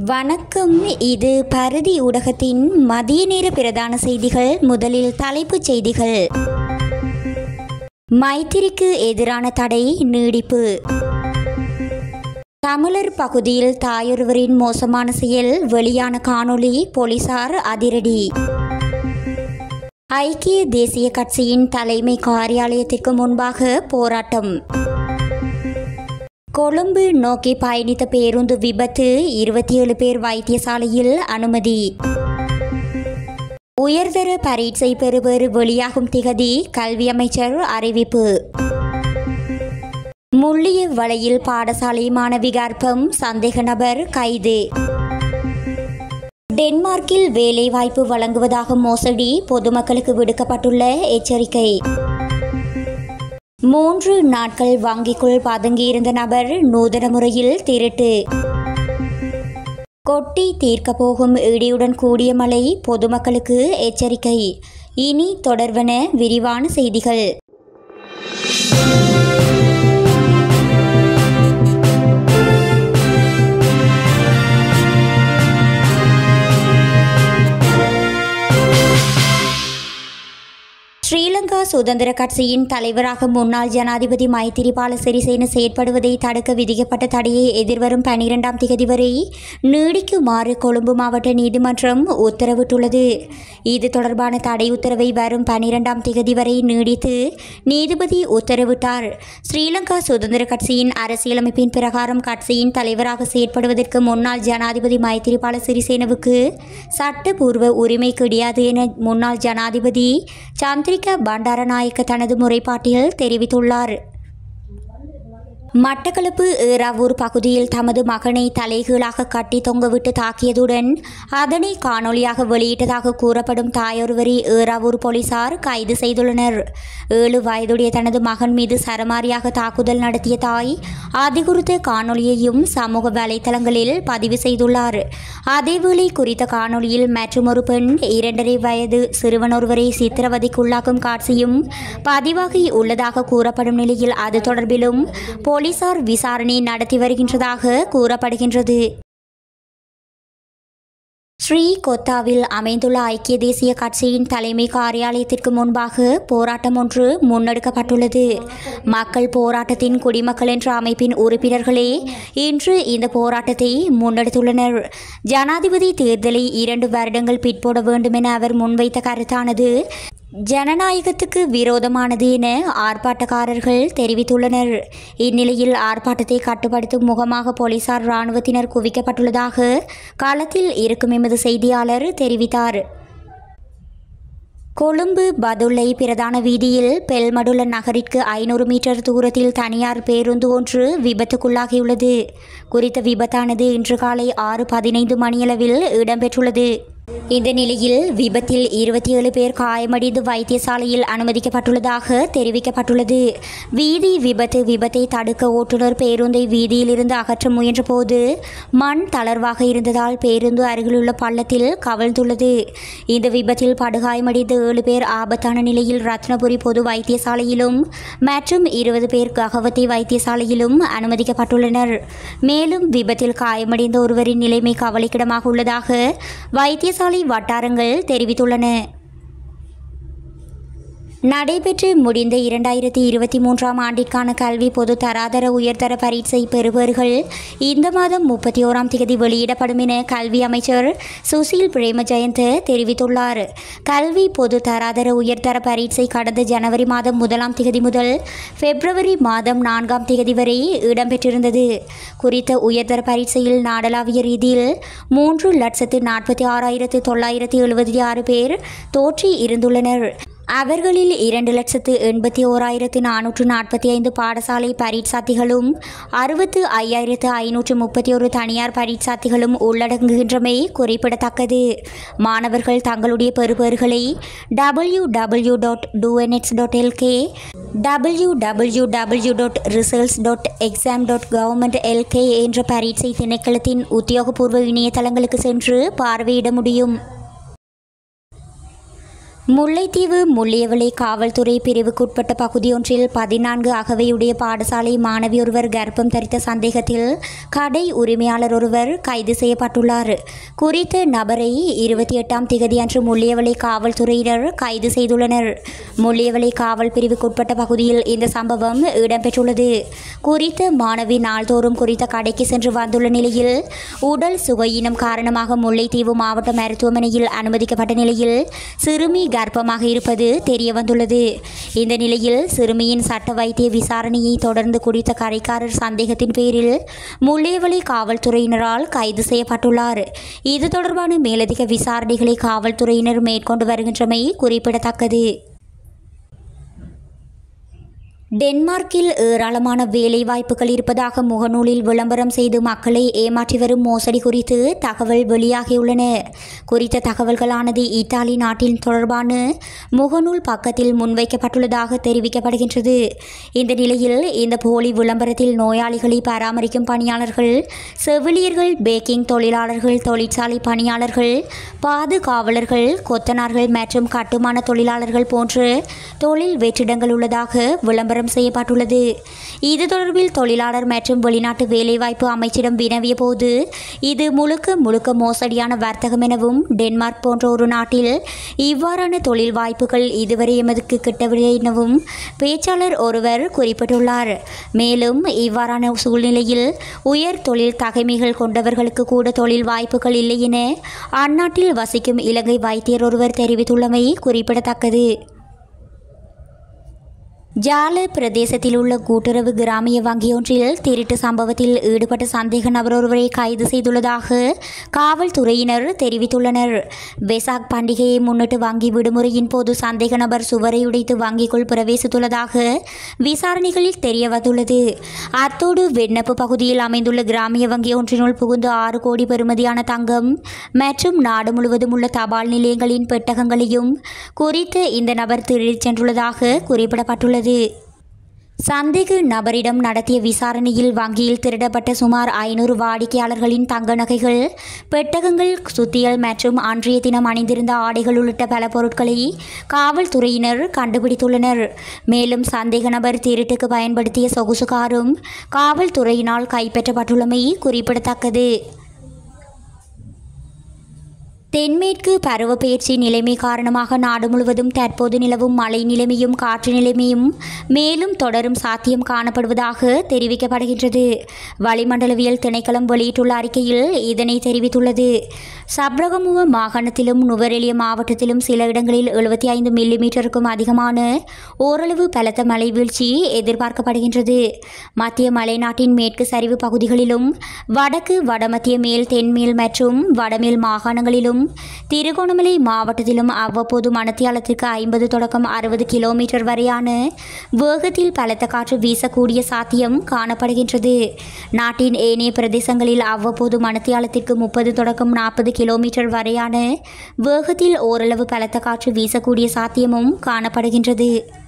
வணக்கம் இது பரதி ஊடகத்தின் மதிய நேர பிரதான செய்திகள் முதலில் தலைப்புச் செய்திகள் மைத்திரிக்கு எதிரான தடை நீடிப்பு தமிழர் பகுதியில் தாயொருவரின் மோசமான செயல் வெளியான காணொளி போலீசார் அதிரடி ஐக்கிய தேசிய கட்சியின் தலைமை காரியாலயத்திற்கு முன்பாக போராட்டம் கொழும்பு நோக்கி பயணித்த பேருந்து விபத்து இருபத்தி ஏழு பேர் வைத்தியசாலையில் அனுமதி உயர்தர பரீட்சை பெறுவர் வெளியாகும் திகதி கல்வி அமைச்சர் அறிவிப்பு முள்ளிய வலையில் பாடசாலை மாணவி கர்ப்பம் சந்தேக நபர் கைது டென்மார்க்கில் வேலைவாய்ப்பு வழங்குவதாக மோசடி பொதுமக்களுக்கு விடுக்கப்பட்டுள்ள எச்சரிக்கை மூன்று நாட்கள் வங்கிக்குள் பதுங்கியிருந்த நபர் நூதன முறையில் திருட்டு கொட்டி தீர்க்க போகும் இடியுடன் கூடிய மழை பொதுமக்களுக்கு எச்சரிக்கை இனி தொடர்வன விரிவான செய்திகள் ஸ்ரீலங்கா சுதந்திர கட்சியின் தலைவராக முன்னாள் ஜனாதிபதி மைத்திரிபால சிறிசேன செயற்படுவதை தடுக்க விதிக்கப்பட்ட தடையை எதிர்வரும் பனிரெண்டாம் திகதி வரை நீடிக்குமாறு கொழும்பு மாவட்ட நீதிமன்றம் உத்தரவிட்டுள்ளது இது தொடர்பான தடை உத்தரவை வரும் பனிரெண்டாம் திகதி வரை நீடித்து நீதிபதி உத்தரவிட்டார் ஸ்ரீலங்கா சுதந்திர கட்சியின் அரசியலமைப்பின் பிரகாரம் கட்சியின் தலைவராக செயற்படுவதற்கு முன்னாள் ஜனாதிபதி மைத்திரிபால சிறிசேனவுக்கு சட்டபூர்வ உரிமை கிடையாது என முன்னாள் ஜனாதிபதி சந்திரிகா பண்டாரநாயக்க தனது முறைப்பாட்டில் தெரிவித்துள்ளார் மட்டக்களப்பு ஏறாவூர் பகுதியில் தமது மகனை தலைகீழாக கட்டி தொங்கவிட்டு தாக்கியதுடன் அதனை காணொலியாக வெளியிட்டதாக கூறப்படும் தாயொருவரை ஏறாவூர் போலீசார் கைது செய்துள்ளனர் ஏழு வயதுடைய தனது மகன் மீது சரமாரியாக தாக்குதல் நடத்திய தாய் அதிகுறித்த காணொலியையும் சமூக வலைதளங்களில் பதிவு செய்துள்ளார் அதேவேளை குறித்த காணொலியில் மற்றொரு பெண் இரண்டரை வயது சிறுவன் ஒருவரை சித்திரவதைக்குள்ளாக்கும் காட்சியும் பதிவாகி உள்ளதாக கூறப்படும் நிலையில் அது தொடர்பிலும் போலீசார் விசாரணை நடத்தி வருகின்றதாக கூறப்படுகின்றது ஸ்ரீ கொத்தாவில் அமைந்துள்ள ஐக்கிய தேசிய கட்சியின் தலைமை காரியாலயத்திற்கு முன்பாக போராட்டம் ஒன்று முன்னெடுக்கப்பட்டுள்ளது மக்கள் போராட்டத்தின் குடிமக்கள் என்ற அமைப்பின் உறுப்பினர்களே இன்று இந்த போராட்டத்தை முன்னெடுத்துள்ளனர் ஜனாதிபதி தேர்தலை இரண்டு வருடங்கள் பிற்போட வேண்டும் என அவர் முன்வைத்த கருத்தானது ஜனநாயகத்துக்கு விரோதமானது என ஆர்ப்பாட்டக்காரர்கள் தெரிவித்துள்ளனர் இந்நிலையில் ஆர்ப்பாட்டத்தை கட்டுப்படுத்தும் முகமாக போலீசார் இராணுவத்தினர் குவிக்கப்பட்டுள்ளதாக களத்தில் இருக்கும் எமது செய்தியாளர் தெரிவித்தார் கொழும்பு பதுளை பிரதான வீதியில் பெல்மடுல நகரிற்கு ஐநூறு மீட்டர் தூரத்தில் தனியார் பேருந்து ஒன்று விபத்துக்குள்ளாகியுள்ளது குறித்த விபத்தானது இன்று காலை ஆறு பதினைந்து மணியளவில் இடம்பெற்றுள்ளது இந்த நிலையில் விபத்தில் இருபத்தி ஏழு பேர் காயமடைந்து வைத்தியசாலையில் அனுமதிக்கப்பட்டுள்ளதாக தெரிவிக்கப்பட்டுள்ளது வீதி விபத்து விபத்தை தடுக்க ஓட்டுநர் பேருந்தை வீதியிலிருந்து அகற்ற முயன்றபோது மண் தளர்வாக இருந்ததால் பேருந்து அருகிலுள்ள பள்ளத்தில் கவிழ்ந்துள்ளது இந்த விபத்தில் படுகாயமடைந்த ஏழு பேர் ஆபத்தான நிலையில் ரத்னபுரி பொது வைத்தியசாலையிலும் மற்றும் இருபது பேர் ககவதி வைத்தியசாலையிலும் அனுமதிக்கப்பட்டுள்ளனர் மேலும் விபத்தில் காயமடைந்த ஒருவரின் நிலைமை கவலைக்கிடமாக உள்ளதாக வைத்தியசாலை வட்டாரங்கள் தெரிவித்துள்ளன நடைபெற்று முடிந்த இரண்டாயிரத்தி இருபத்தி மூன்றாம் ஆண்டிற்கான கல்வி பொது தராதர உயர்தர பரீட்சை பெறுபவர்கள் இந்த மாதம் முப்பத்தி ஓராம் தேதி வெளியிடப்படும் என கல்வி அமைச்சர் சுசில் பிரேம ஜெயந்த் தெரிவித்துள்ளார் கல்வி பொது தராதர உயர்தர பரீட்சை கடந்த ஜனவரி மாதம் முதலாம் தேதி முதல் பிப்ரவரி மாதம் நான்காம் தேதி வரை இடம்பெற்றிருந்தது குறித்த உயர்தர பரீட்சையில் நாடளாவிய ரீதியில் மூன்று லட்சத்து நாற்பத்தி ஆறாயிரத்து தொள்ளாயிரத்தி எழுபத்தி ஆறு பேர் தோற்றி இருந்துள்ளனர் அவர்களில் இரண்டு லட்சத்து எண்பத்தி ஓராயிரத்து நானூற்று நாற்பத்தி ஐந்து பாடசாலை பரீட்சாத்திகளும் அறுபத்து ஐயாயிரத்து ஐநூற்று முப்பத்தி ஒரு தனியார் பரீட்சாத்திகளும் உள்ளடங்குகின்றமை குறிப்பிடத்தக்கது மாணவர்கள் தங்களுடைய பெறுபேறுகளை W W dot doenets dot LK W W W dot results dot exam dot government LK என்ற பரீட்சை திணைக்களத்தின் உத்தியோகபூர்வ இணையதளங்களுக்கு சென்று பார்வையிட முடியும் முல்லைத்தீவு முள்ளியவளை காவல்துறை பிரிவுக்குட்பட்ட பகுதியொன்றில் பதினான்கு அகவையுடைய பாடசாலை மாணவியொருவர் கர்ப்பம் தரித்த சந்தேகத்தில் கடை உரிமையாளர் ஒருவர் கைது செய்யப்பட்டுள்ளார் குறித்த நபரை இருபத்தி எட்டாம் திகதி அன்று முள்ளியவளை காவல்துறையினர் கைது செய்துள்ளனர் முள்ளியவளை காவல் பிரிவுக்குட்பட்ட பகுதியில் இந்த சம்பவம் இடம்பெற்றுள்ளது குறித்த மாணவி நாள்தோறும் குறித்த கடைக்கு சென்று வந்துள்ள நிலையில் உடல் சுகையினம் காரணமாக முல்லைத்தீவு மாவட்ட மருத்துவமனையில் அனுமதிக்கப்பட்ட நிலையில் சிறுமி கர்ப்பமாக இருப்பது தெரிய வந்துள்ளது இந்த நிலையில் சிறுமியின் சட்ட வைத்திய விசாரணையை தொடர்ந்து குறித்த கரைக்காரர் சந்தேகத்தின் பேரில் முள்ளேவளை காவல்துறையினரால் கைது செய்யப்பட்டுள்ளார் இது தொடர்பான மேலதிக விசாரணைகளை காவல்துறையினர் மேற்கொண்டு வருகின்றமை குறிப்பிடத்தக்கது டென்மார்க்கில் ஏராளமான வேலைவாய்ப்புகள் இருப்பதாக முகநூலில் விளம்பரம் செய்து மக்களை ஏமாற்றி வரும் மோசடி குறித்து தகவல் வெளியாகியுள்ளன குறித்த தகவல்களானது இத்தாலி நாட்டின் தொடர்பான முகநூல் பக்கத்தில் முன்வைக்கப்பட்டுள்ளதாக தெரிவிக்கப்படுகின்றது இந்த நிலையில் இந்த போலி விளம்பரத்தில் நோயாளிகளை பராமரிக்கும் பணியாளர்கள் செவிலியர்கள் பேக்கிங் தொழிலாளர்கள் தொழிற்சாலை பணியாளர்கள் பாதுகாவலர்கள் கொத்தனார்கள் மற்றும் கட்டுமான தொழிலாளர்கள் போன்ற தொழில் வெற்றிடங்கள் உள்ளதாக விளம்பரம் செய்யப்பட்டுள்ளது இது தொடர்பில் தொழிலாளர் மற்றும் வெளிநாட்டு வேலைவாய்ப்பு அமைச்சிடம் வினவிய போது இது முழுக்க முழுக்க மோசடியான வர்த்தகம் எனவும் டென்மார்க் போன்ற ஒரு நாட்டில் இவ்வாறான தொழில் வாய்ப்புகள் இதுவரை எமதுக்கு கிட்டவில்லை எனவும் பேச்சாளர் ஒருவர் குறிப்பிட்டுள்ளார் மேலும் இவ்வாறான சூழ்நிலையில் உயர் தொழில் தகைமைகள் கொண்டவர்களுக்கு கூட தொழில் வாய்ப்புகள் இல்லை என அந்நாட்டில் வசிக்கும் இலங்கை வைத்தியர் ஒருவர் தெரிவித்துள்ளமை குறிப்பிடத்தக்கது ஜால பிரதேசத்தில் உள்ள கூட்டுறவு கிராமிய வங்கியொன்றில் திருட்டு சம்பவத்தில் ஈடுபட்ட சந்தேக நபர் ஒருவரை கைது செய்துள்ளதாக காவல்துறையினர் தெரிவித்துள்ளனர் வெசாக் பண்டிகையை முன்னிட்டு வங்கி விடுமுறையின் போது சந்தேக நபர் சுவரை உடைத்து வங்கிக்குள் பிரவேசித்துள்ளதாக விசாரணைகளில் தெரிய வந்துள்ளது அத்தோடு வெண்ணப்பு பகுதியில் அமைந்துள்ள கிராமிய வங்கி ஒன்றினுள் புகுந்து ஆறு கோடி பெறுமதியான தங்கம் மற்றும் நாடு முழுவதும் உள்ள தபால் நிலையங்களின் பெட்டகங்களையும் குறித்து இந்த நபர் திருடிச் சென்றுள்ளதாக குறிப்பிடப்பட்டுள்ளது சந்தேக நபரிடம் நடத்திய விசாரணையில் வங்கியில் திருடப்பட்ட சுமார் ஐநூறு வாடிக்கையாளர்களின் தங்க நகைகள் பெட்டகங்கள் சுத்தியல் மற்றும் அன்றைய தினம் அணிந்திருந்த ஆடைகள் உள்ளிட்ட பல பொருட்களை காவல்துறையினர் கண்டுபிடித்துள்ளனர் மேலும் சந்தேக நபர் திருட்டுக்கு பயன்படுத்திய சொகுசு காரும் காவல்துறையினால் கைப்பற்றப்பட்டுள்ளமை குறிப்பிடத்தக்கது தென்மேற்கு பருவப்பெயர்ச்சி நிலைமை காரணமாக நாடு முழுவதும் தற்போது நிலவும் மழை நிலைமையும் காற்று நிலைமையும் மேலும் தொடரும் சாத்தியம் காணப்படுவதாக தெரிவிக்கப்படுகின்றது வளிமண்டலவியல் திணைக்களம் வெளியிட்டுள்ள அறிக்கையில் இதனை தெரிவித்துள்ளது சப்ரகமுவ மாகாணத்திலும் நுவரெலிய மாவட்டத்திலும் சில இடங்களில் எழுபத்தி ஐந்து மில்லிமீட்டருக்கும் அதிகமான ஓரளவு பலத்த மழை வீழ்ச்சி எதிர்பார்க்கப்படுகின்றது மத்திய மலைநாட்டின் மேற்கு சரிவு பகுதிகளிலும் வடக்கு வடமத்திய மேல் தென்மேல் மற்றும் வடமேல் மாகாணங்களிலும் திருகோணமலை மாவட்டத்திலும் அவ்வப்போது மணத்தியாலத்திற்கு ஐம்பது தொடக்கம் அறுபது கிலோமீட்டர் வரையான வேகத்தில் பலத்த காற்று வீசக்கூடிய சாத்தியம் காணப்படுகின்றது நாட்டின் ஏனைய பிரதேசங்களில் அவ்வப்போது மணத்தியாலத்திற்கு முப்பது தொடக்கம் நாற்பது கிலோமீட்டர் வரையான வேகத்தில் ஓரளவு பலத்த காற்று வீசக்கூடிய சாத்தியமும் காணப்படுகின்றது